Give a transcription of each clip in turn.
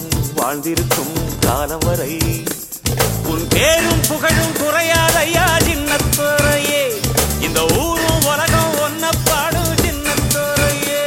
வாழ்ந்திருக்கும் காலம் வரை உன் பேரும் புகழும் குறையாதையா சின்னத்துறையே இந்த ஊரும் உலகம் ஒன்ன பாடும் சின்னத்துறையே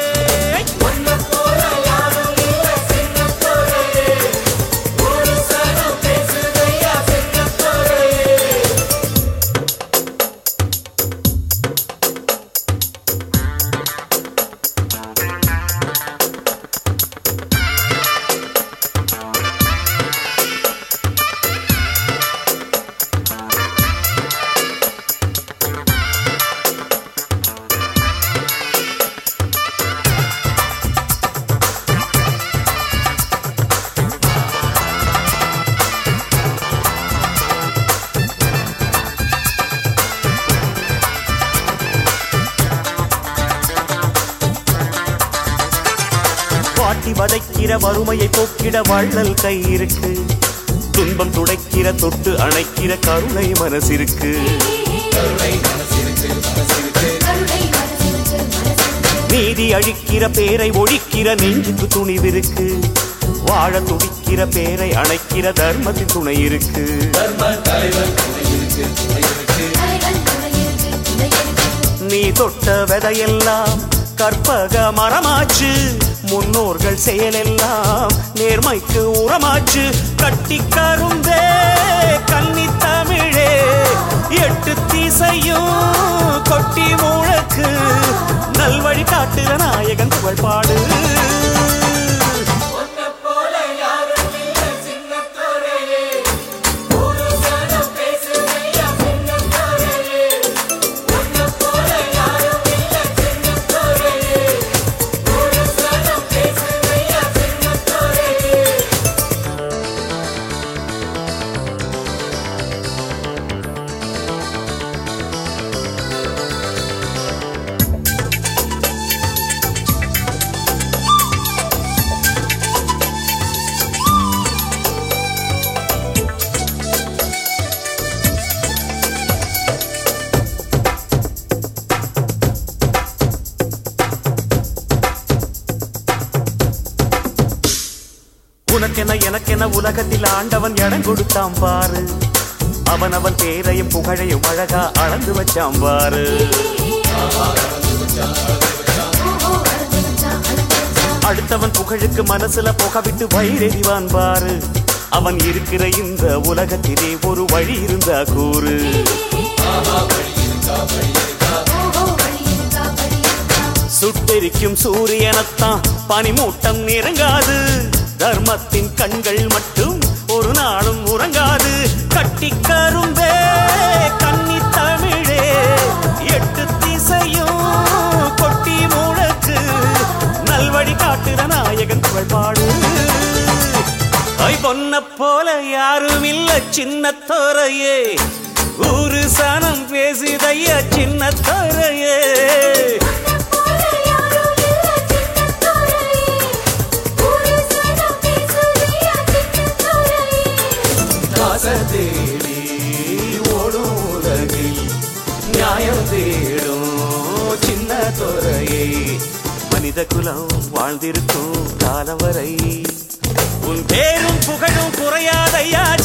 வாட்டி வதைக்கிற வறுமையை போக்கிட வள்ளல் கை இருக்கு துன்பம் துடைக்கிற தொட்டு அணைக்கிற கருணை மனசிருக்கு கருணை மனசிருக்கு மனசிருக்கு நீதி அழிக்கிற பேரை ஒழிக்கிற நெஞ்சுக்கு துணிவிருக்கு வாழ துடிக்கிற பேரை அணைக்கிற தர்மத்தின் துணை இருக்கு தலைவன் துணை இருக்கு துணை இருக்கு நீ தொட்ட விதையெல்லாம் கற்பக மரமாச்சு முன்னோர்கள் செயலெல்லாம் நேர்மைக்கு உரமாச்சு கட்டி கருந்தே கன்னி தமிழே எட்டு திசையும் கொட்டி முழக்கு நல்வழி காட்டுற நாயகன் புகழ் பாடு உனக்கென எனக்கென உலகத்தில் ஆண்டவன் இடம் கொடுத்தான் பாரு அவன் அவன் பேரையும் புகழையும் அழகா அளந்து வச்சான் பாரு ஓஹோ அழகு வச்சா அழகு வச்சா அடுத்தவன் புகழுக்கு மனசுல புக விட்டு வயிறெறிவான் பாரு அவன் இருக்கிற இந்த உலகத்திலே ஒரு வழி இருந்தா கூறு ஓஹோ வழி இருக்கா வழி இருக்கா சுட்டெரிக்கும் சூரியனத்தான் பனிமூட்டம் நெருங்காது தர்மத்தின் கண்கள் மட்டும் ஒரு நாளும் உறங்காது கட்டி கரும்பே கன்னி தமிழே எட்டு திசையும் கொட்டி முழக்கு நல்வழி காட்டுற நாயகன் புகழ் பாடு ஐ பொன்ன போல யாரும் இல்ல சின்ன தோரையே ஊரு சனம் பேசுதைய சின்ன தோரையே காசை தேடி ஓடும் உலகில் நியாயம் தேடும் சின்ன துறையை மனித குலம் வாழ்ந்திருக்கும் காலம் வரை உன் பேரும் புகழும் குறையாதையா